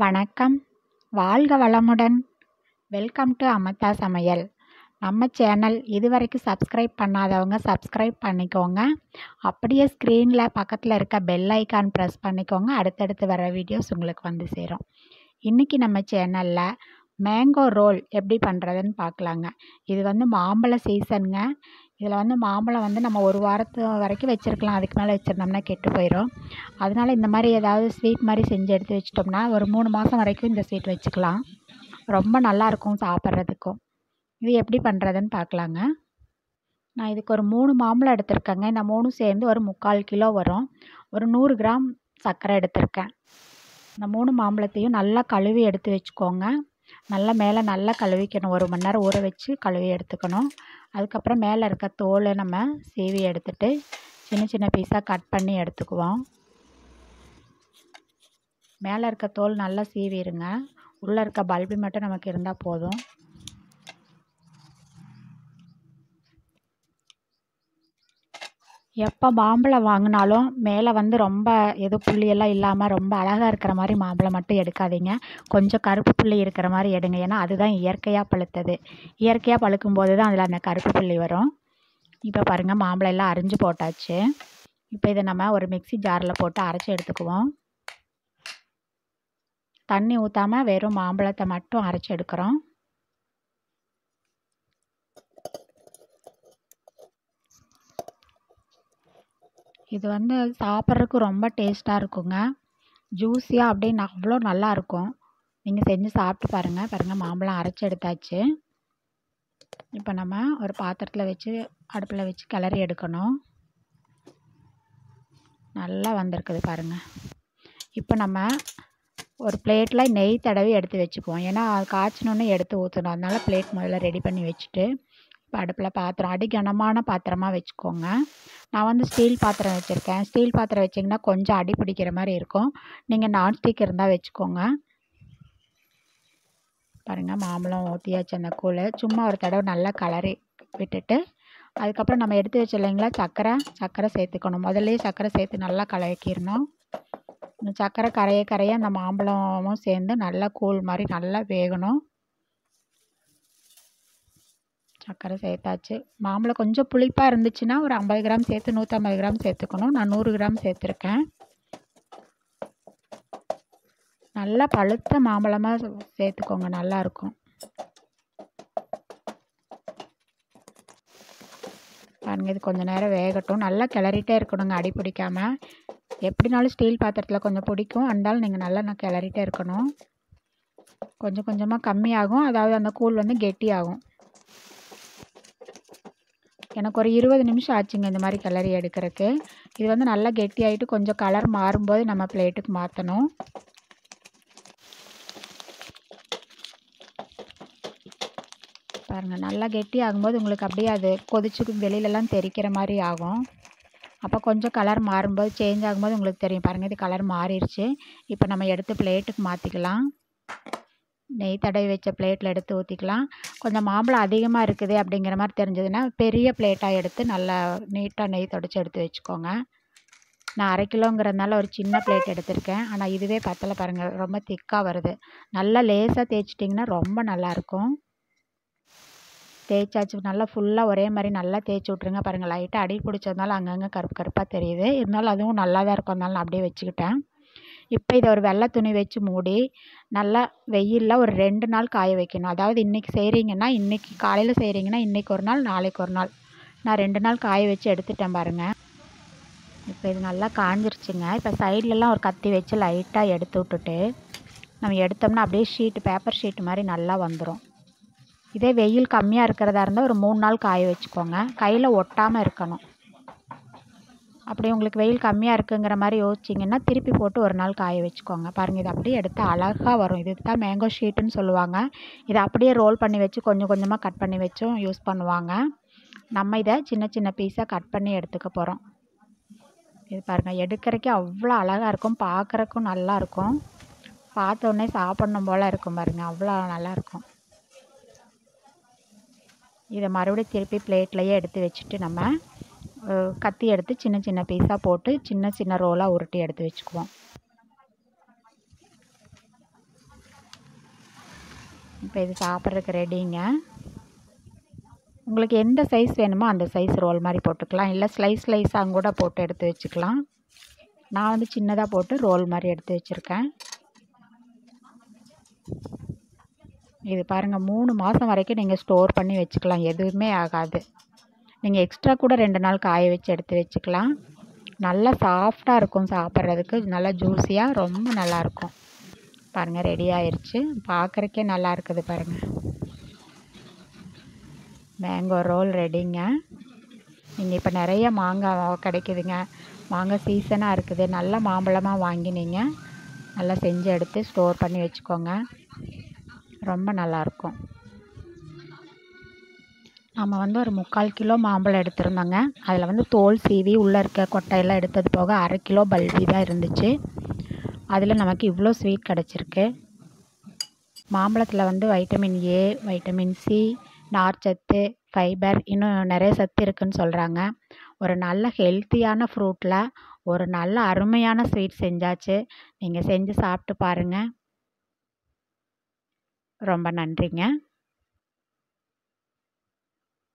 வணக்கம் வாழ்க வளமுடன் வெல்கம் டு அமதா சமையல் நம்ம சேனல் இது வரைக்கும் சப்ஸ்கிரைப் பண்ணாதவங்க சப்ஸ்கிரைப் பண்ணிக்கோங்க அப்படியே ஸ்க்ரீனில் பக்கத்தில் இருக்க பெல் ஐக்கான் ப்ரெஸ் பண்ணிக்கோங்க அடுத்தடுத்து வர வீடியோஸ் உங்களுக்கு வந்து சேரும் இன்றைக்கி நம்ம சேனலில் மேங்கோ ரோல் எப்படி பண்ணுறதுன்னு பார்க்கலாங்க இது வந்து மாம்பழ சீசனுங்க இதில் வந்து மாம்பழம் வந்து நம்ம ஒரு வாரத்து வரைக்கும் வச்சுருக்கலாம் அதுக்கு மேலே வச்சுருந்தோம்னா கெட்டு போயிடும் அதனால இந்த மாதிரி ஏதாவது ஸ்வீட் மாதிரி செஞ்சு எடுத்து வச்சிட்டோம்னா ஒரு மூணு மாதம் வரைக்கும் இந்த ஸ்வீட் வச்சுக்கலாம் ரொம்ப நல்லாயிருக்கும் சாப்பிட்றதுக்கும் இது எப்படி பண்ணுறதுன்னு பார்க்கலாங்க நான் இதுக்கு ஒரு மூணு மாம்பழம் எடுத்திருக்கேங்க இந்த மூணும் சேர்ந்து ஒரு முக்கால் கிலோ வரும் ஒரு நூறு கிராம் சர்க்கரை எடுத்திருக்கேன் இந்த மூணு மாம்பழத்தையும் நல்லா கழுவி எடுத்து வச்சுக்கோங்க நல்லா மேலே நல்லா கழுவிக்கணும் ஒரு மணி நேரம் ஊற வச்சு கழுவி எடுத்துக்கணும் அதுக்கப்புறம் மேலே இருக்க தோலை நம்ம சீவி எடுத்துட்டு சின்ன சின்ன பீஸாக கட் பண்ணி எடுத்துக்குவோம் மேலே இருக்க தோல் நல்லா சீவிடுங்க உள்ளே இருக்க பல்பி மட்டும் நமக்கு இருந்தால் போதும் எப்போ மாம்பழம் வாங்கினாலும் மேலே வந்து ரொம்ப எது புள்ளியெல்லாம் இல்லாமல் ரொம்ப அழகாக இருக்கிற மாதிரி மாம்பழம் மட்டும் எடுக்காதீங்க கொஞ்சம் கருப்பு புள்ளி இருக்கிற மாதிரி எடுங்க ஏன்னா அதுதான் இயற்கையாக பழுத்தது இயற்கையாக பழுக்கும் போது தான் அதில் அந்த கருப்பு புள்ளி வரும் இப்போ பாருங்கள் மாம்பழம் எல்லாம் அரிஞ்சு போட்டாச்சு இப்போ இதை நம்ம ஒரு மிக்சி ஜாரில் போட்டு அரைச்சி எடுத்துக்குவோம் தண்ணி ஊற்றாமல் வெறும் மாம்பழத்தை மட்டும் அரைச்சி எடுக்கிறோம் இது வந்து சாப்பிட்றதுக்கு ரொம்ப டேஸ்ட்டாக இருக்குங்க ஜூஸியாக அப்படின்னு அவ்வளோ நல்லா இருக்கும் நீங்கள் செஞ்சு சாப்பிட்டு பாருங்கள் பாருங்கள் மாம்பழம் அரைச்சி எடுத்தாச்சு இப்போ நம்ம ஒரு பாத்திரத்தில் வச்சு அடுப்பில் வச்சு கிளறி எடுக்கணும் நல்லா வந்திருக்குது பாருங்கள் இப்போ நம்ம ஒரு பிளேட்டில் நெய் தடவி எடுத்து வச்சுக்குவோம் ஏன்னா அது காய்ச்சினோன்னே எடுத்து ஊற்றணும் அதனால பிளேட் முதல்ல ரெடி பண்ணி வச்சுட்டு இப்போ அடுப்பில் பாத்திரம் அடி கனமான பாத்திரமாக வச்சுக்கோங்க நான் வந்து ஸ்டீல் பாத்திரம் வச்சுருக்கேன் ஸ்டீல் பாத்திரம் வச்சிங்கன்னா கொஞ்சம் அடி பிடிக்கிற மாதிரி இருக்கும் நீங்கள் நான்ஸ்டிக் இருந்தால் வச்சுக்கோங்க பாருங்கள் மாம்பழம் ஊற்றியாச்சு அந்த கூழ் சும்மா ஒரு தடவை நல்லா கலரி விட்டுட்டு அதுக்கப்புறம் நம்ம எடுத்து வச்சு இல்லைங்களா சர்க்கரை சர்க்கரை சேர்த்துக்கணும் முதல்லையே சர்க்கரை சேர்த்து நல்லா கலக்கிடணும் இந்த சர்க்கரை கரைய கரைய அந்த மாம்பழமும் சேர்ந்து நல்லா கூழ் மாதிரி நல்லா வேகணும் சர்க்கரை சேர்த்தாச்சு மாம்பழம் கொஞ்சம் புளிப்பாக இருந்துச்சுன்னா ஒரு ஐம்பது கிராம் சேர்த்து நூற்றம்பது கிராம் சேர்த்துக்கணும் நான் நூறு கிராம் சேர்த்துருக்கேன் நல்லா பழுத்த மாம்பழமாக சேர்த்துக்கோங்க நல்லாயிருக்கும் பாருங்க இது கொஞ்சம் நேரம் வேகட்டும் நல்லா கிளறிட்டே இருக்கணுங்க அடி பிடிக்காமல் எப்படினாலும் ஸ்டீல் பாத்திரத்தில் கொஞ்சம் பிடிக்கும் இருந்தாலும் நீங்கள் நல்லா நான் கிளறிட்டே இருக்கணும் கொஞ்சம் கொஞ்சமாக கம்மியாகும் அதாவது அந்த கூழ் வந்து கெட்டியாகும் எனக்கு ஒரு இருபது நிமிஷம் ஆச்சுங்க இந்த மாதிரி கிளறி எடுக்கிறதுக்கு இது வந்து நல்லா கெட்டியாகிட்டு கொஞ்சம் கலர் மாறும்போது நம்ம பிளேட்டுக்கு மாற்றணும் பாருங்கள் நல்லா கெட்டி ஆகும்போது உங்களுக்கு அப்படியே அது கொதிச்சு வெளியிலலாம் தெரிக்கிற மாதிரி ஆகும் அப்போ கொஞ்சம் கலர் மாறும்போது சேஞ்ச் ஆகும்போது உங்களுக்கு தெரியும் பாருங்கள் இது கலர் மாறிடுச்சு இப்போ நம்ம எடுத்து பிளேட்டுக்கு மாற்றிக்கலாம் நெய் தடவி வச்ச பிளேட்டில் எடுத்து ஊற்றிக்கலாம் கொஞ்சம் மாம்பழம் அதிகமாக இருக்குது அப்படிங்கிற மாதிரி தெரிஞ்சதுன்னா பெரிய பிளேட்டாக எடுத்து நல்லா நீட்டாக நெய் தொடச்சி எடுத்து வச்சுக்கோங்க நான் அரை கிலோங்கிறதுனால ஒரு சின்ன பிளேட் எடுத்திருக்கேன் ஆனால் இதுவே பத்தலை பாருங்கள் ரொம்ப திக்காக வருது நல்லா லேசாக தேய்ச்சிட்டிங்கன்னா ரொம்ப நல்லாயிருக்கும் தேய்ச்சாச்சு நல்லா ஃபுல்லாக ஒரே மாதிரி நல்லா தேய்ச்சி விட்ருங்க பாருங்கள் லைட்டாக அடி பிடிச்சதுனால அங்கங்கே கருப்பு கருப்பாக தெரியுது இருந்தாலும் அதுவும் நல்லா தான் இருக்கும் அதனால நான் அப்படியே வச்சுக்கிட்டேன் இப்போ இதை ஒரு வெள்ளை துணி வச்சு மூடி நல்லா வெயிலில் ஒரு ரெண்டு நாள் காய வைக்கணும் அதாவது இன்றைக்கி செய்கிறீங்கன்னா இன்றைக்கி காலையில் செய்கிறீங்கன்னா இன்றைக்கி ஒரு நாள் நாளைக்கு ஒரு நாள் நான் ரெண்டு நாள் காய வச்சு எடுத்துட்டேன் பாருங்கள் இப்போ இது நல்லா காஞ்சிருச்சுங்க இப்போ சைட்லலாம் ஒரு கத்தி வச்சு லைட்டாக எடுத்து விட்டுட்டு நம்ம எடுத்தோம்னா அப்படியே ஷீட்டு பேப்பர் ஷீட்டு மாதிரி நல்லா வந்துடும் இதே வெயில் கம்மியாக இருக்கிறதா இருந்தால் ஒரு மூணு நாள் காய வச்சுக்கோங்க கையில் ஒட்டாமல் இருக்கணும் அப்படி உங்களுக்கு வெயில் கம்மியாக இருக்குங்கிற மாதிரி யோசிச்சிங்கன்னா திருப்பி போட்டு ஒரு நாள் காய வச்சுக்கோங்க பாருங்கள் இது அப்படியே எடுத்து அழகாக வரும் இதுக்கு தான் மேங்கோ ஷீட்டுன்னு சொல்லுவாங்க இதை அப்படியே ரோல் பண்ணி வச்சு கொஞ்சம் கொஞ்சமாக கட் பண்ணி வச்சும் யூஸ் பண்ணுவாங்க நம்ம இதை சின்ன சின்ன பீஸாக கட் பண்ணி எடுத்துக்க போகிறோம் இது பாருங்கள் எடுக்கிறக்கே அவ்வளோ அழகாக இருக்கும் பார்க்குறக்கும் நல்லா இருக்கும் பார்த்த உடனே சாப்பிட்ணும் போல் இருக்கும் பாருங்கள் அவ்வளோ நல்லாயிருக்கும் இதை மறுபடியும் திருப்பி பிளேட்லேயே எடுத்து வச்சுட்டு நம்ம கத்தி எடுத்து சின்ன சின்ன பீஸாக போட்டு சின்ன சின்ன ரோலாக உருட்டி எடுத்து வச்சுக்குவோம் இப்போ இது சாப்பிட்றதுக்கு ரெடிங்க உங்களுக்கு எந்த சைஸ் வேணுமோ அந்த சைஸ் ரோல் மாதிரி போட்டுக்கலாம் இல்லை ஸ்லைஸ் ஸ்லைஸாக கூட போட்டு எடுத்து வச்சுக்கலாம் நான் வந்து சின்னதாக போட்டு ரோல் மாதிரி எடுத்து வச்சுருக்கேன் இது பாருங்கள் மூணு மாதம் வரைக்கும் நீங்கள் ஸ்டோர் பண்ணி வச்சுக்கலாம் எதுவுமே ஆகாது நீங்கள் எக்ஸ்ட்ரா கூட ரெண்டு நாள் காய வச்சு எடுத்து வச்சுக்கலாம் நல்லா சாஃப்டாக இருக்கும் சாப்பிட்றதுக்கு நல்லா ஜூஸியாக ரொம்ப நல்லாயிருக்கும் பாருங்கள் ரெடி ஆயிடுச்சு பார்க்குறக்கே நல்லா இருக்குது பாருங்கள் மேங்கோ ரோல் ரெடிங்க நீங்கள் இப்போ நிறைய மாங்காய் கிடைக்குதுங்க மாங்காய் சீசனாக இருக்குது நல்ல மாம்பழமாக வாங்கி நீங்கள் நல்லா செஞ்சு எடுத்து ஸ்டோர் பண்ணி வச்சுக்கோங்க ரொம்ப நல்லாயிருக்கும் நம்ம வந்து ஒரு முக்கால் கிலோ மாம்பழம் எடுத்திருந்தோங்க அதில் வந்து தோல் சீவி உள்ளே இருக்க கொட்டையெல்லாம் எடுத்தது போக அரை கிலோ பல்பி தான் இருந்துச்சு அதில் நமக்கு இவ்வளோ ஸ்வீட் கிடச்சிருக்கு மாம்பழத்தில் வந்து வைட்டமின் ஏ வைட்டமின் சி நார்ச்சத்து ஃபைபர் இன்னும் நிறைய சத்து இருக்குதுன்னு சொல்கிறாங்க ஒரு நல்ல ஹெல்த்தியான ஃப்ரூட்டில் ஒரு நல்ல அருமையான ஸ்வீட் செஞ்சாச்சு நீங்கள் செஞ்சு சாப்பிட்டு பாருங்கள் ரொம்ப நன்றிங்க